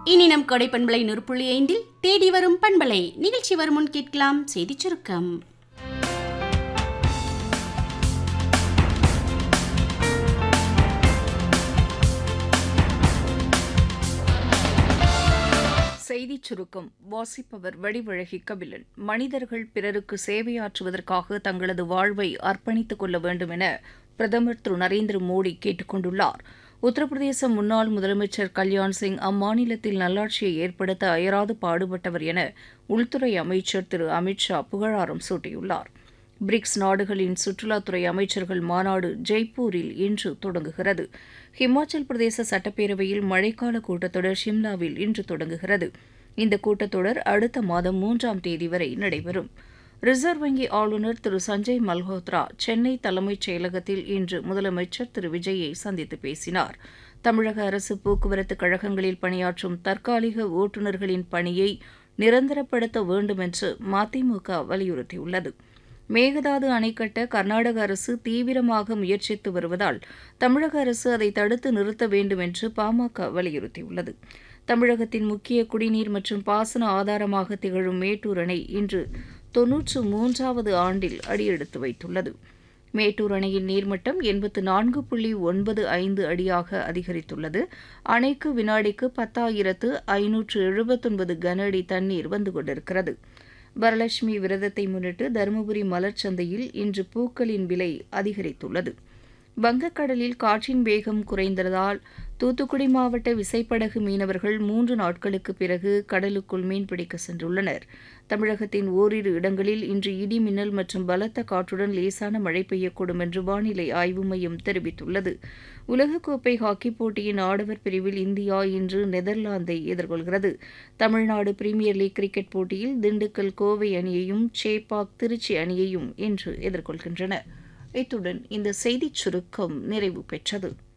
இனி நம் கொடை பண்பலை நூறு ஐந்தில் தேடி வரும் பண்பலை நிகழ்ச்சி வரும் முன் கேட்கலாம் செய்திச் சுருக்கம் செய்திச் சுருக்கம் வாசிப்பவர் வடிவழகி கபிலன் மனிதர்கள் பிறருக்கு சேவையாற்றுவதற்காக தங்களது வாழ்வை அர்ப்பணித்துக் கொள்ள வேண்டும் என பிரதமர் திரு நரேந்திர மோடி கேட்டுக் கொண்டுள்ளார் உத்தரப்பிரதேச முன்னாள் முதலமைச்சர் கல்யாண் சிங் அம்மாநிலத்தில் நல்லாட்சியை ஏற்படுத்த அயராது பாடுபட்டவர் என உள்துறை அமைச்சர் திரு அமித் ஷா புகழாரம் சூட்டியுள்ளார் பிரிக்ஸ் நாடுகளின் சுற்றுலாத்துறை அமைச்சர்கள் மாநாடு ஜெய்ப்பூரில் இன்று தொடங்குகிறது ஹிமாச்சல் பிரதேச சட்டப்பேரவையில் மழைக்கால கூட்டத்தொடர் ஷிம்லாவில் இன்று தொடங்குகிறது இந்த கூட்டத்தொடர் அடுத்த மாதம் மூன்றாம் தேதி வரை நடைபெறும் ரிசர்வ் வங்கி ஆளுநர் திரு சஞ்சய் மல்ஹோத்ரா சென்னை தலைமைச் செயலகத்தில் இன்று முதலமைச்சர் திரு விஜயை சந்தித்து பேசினார் தமிழக அரசு போக்குவரத்து கழகங்களில் பணியாற்றும் தற்காலிக ஓட்டுநர்களின் பணியை நிரந்தரப்படுத்த வேண்டும் என்று மதிமுக வலியுறுத்தியுள்ளது மேகதாது அணை கட்ட கர்நாடக அரசு தீவிரமாக முயற்சித்து வருவதால் தமிழக அரசு அதை தடுத்து நிறுத்த வேண்டும் என்று பாமக வலியுறுத்தியுள்ளது தமிழகத்தின் முக்கிய குடிநீர் மற்றும் பாசன ஆதாரமாக திகழும் மேட்டூர் அணை இன்று தொன்னூற்று மூன்றாவது ஆண்டில் அடியெடுத்து வைத்துள்ளது மேட்டூர் அணையின் நீர்மட்டம் எண்பத்து நான்கு புள்ளி ஒன்பது ஐந்து அடியாக அதிகரித்துள்ளது அணைக்கு வினாடிக்கு பத்தாயிரத்து ஐநூற்று எழுபத்தொன்பது கன அடி தண்ணீர் வந்து கொண்டிருக்கிறது வரலட்சுமி விரதத்தை முன்னிட்டு தருமபுரி மலர் சந்தையில் இன்று பூக்களின் விலை அதிகரித்துள்ளது வங்கக்கடலில் காற்றின் வேகம் குறைந்ததால் தூத்துக்குடி மாவட்ட விசைப்படகு மீனவர்கள் மூன்று நாட்களுக்கு பிறகு கடலுக்குள் மீன்பிடிக்க சென்றுள்ளனர் தமிழகத்தின் ஓரிரு இடங்களில் இன்று இடி மின்னல் மற்றும் பலத்த காற்றுடன் லேசான மழை பெய்யக்கூடும் என்று வானிலை ஆய்வு மையம் தெரிவித்துள்ளது உலகக்கோப்பை ஹாக்கி போட்டியின் ஆடவர் பிரிவில் இந்தியா இன்று நெதர்லாந்தை எதிர்கொள்கிறது தமிழ்நாடு பிரீமியர் லீக் கிரிக்கெட் போட்டியில் திண்டுக்கல் கோவை அணியையும் சேப்பாக் திருச்சி அணியையும் இன்று எதிர்கொள்கின்றன இத்துடன் இந்த செய்திச் சுருக்கம் நிறைவு பெற்றது